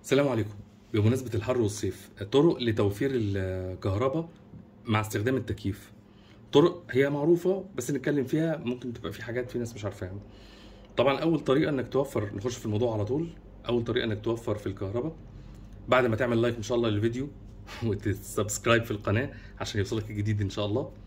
السلام عليكم بمناسبة الحر والصيف طرق لتوفير الكهرباء مع استخدام التكييف طرق هي معروفة بس نتكلم فيها ممكن تبقى في حاجات في ناس مش عارفاها طبعا أول طريقة إنك توفر نخش في الموضوع على طول أول طريقة إنك توفر في الكهرباء بعد ما تعمل لايك إن شاء الله للفيديو وتسبسكرايب في القناة عشان يوصلك الجديد إن شاء الله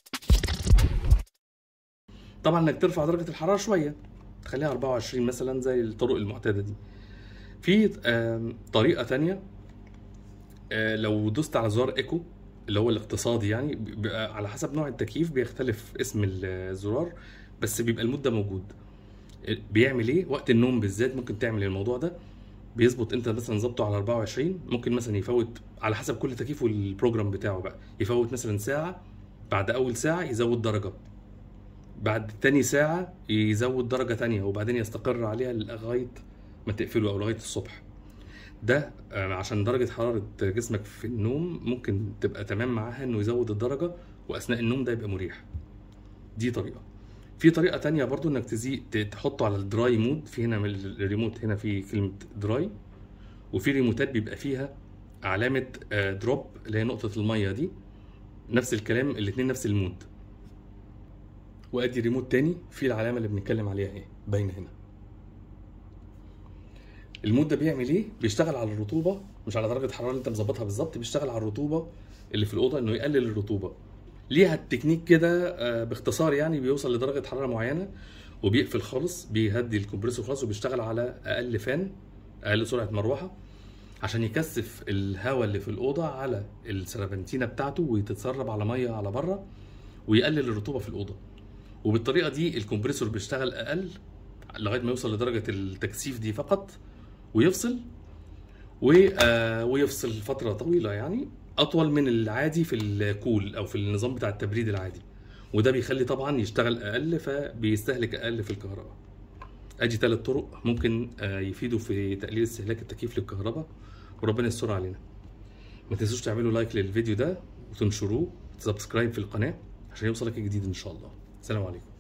طبعا إنك ترفع درجة الحرارة شوية تخليها 24 مثلا زي الطرق المعتادة دي في آم، طريقة تانية آه، لو دوست على زرار ايكو اللي هو الاقتصادي يعني بيبقى على حسب نوع التكييف بيختلف اسم الزرار بس بيبقى المدة موجود بيعمل ايه وقت النوم بالذات ممكن تعمل الموضوع ده بيظبط انت مثلا ظبطه على 24 ممكن مثلا يفوت على حسب كل تكييف والبروجرام بتاعه بقى يفوت مثلا ساعة بعد اول ساعة يزود درجة بعد تاني ساعة يزود درجة تانية وبعدين يستقر عليها لغاية ما تقفله أو لغاية الصبح ده آه، عشان درجة حرارة جسمك في النوم ممكن تبقى تمام معاها إنه يزود الدرجة وأثناء النوم ده يبقى مريح دي طريقة في طريقة تانية برضو إنك تزي ت- تحطه على الدراي مود في هنا من الريموت هنا في كلمة دراي وفي ريموتات بيبقى فيها علامة دروب اللي هي نقطة المية دي نفس الكلام الاتنين نفس المود وادي ريموت تاني في العلامه اللي بنتكلم عليها اهي باينه هنا المود ده بيعمل ايه بيشتغل على الرطوبه مش على درجه الحراره اللي انت مظبطها بالظبط بيشتغل على الرطوبه اللي في الاوضه انه يقلل الرطوبه ليها التكنيك كده آه، باختصار يعني بيوصل لدرجه حراره معينه وبيقفل خالص بيهدي الكمبريسور خالص وبيشتغل على اقل فان اقل سرعه مروحه عشان يكثف الهواء اللي في الاوضه على السربنتينه بتاعته ويتسرب على ميه على بره ويقلل الرطوبه في الاوضه وبالطريقه دي الكمبريسور بيشتغل اقل لغايه ما يوصل لدرجه التكثيف دي فقط ويفصل و آه، ويفصل فتره طويله يعني اطول من العادي في الكول او في النظام بتاع التبريد العادي وده بيخلي طبعا يشتغل اقل فبيستهلك اقل في الكهرباء ادي ثلاث طرق ممكن آه، يفيدوا في تقليل استهلاك التكييف للكهرباء وربنا يستر علينا ما تنسوش تعملوا لايك للفيديو ده وتنشروه وتسبسكرايب في القناه عشان يوصلك الجديد ان شاء الله السلام عليكم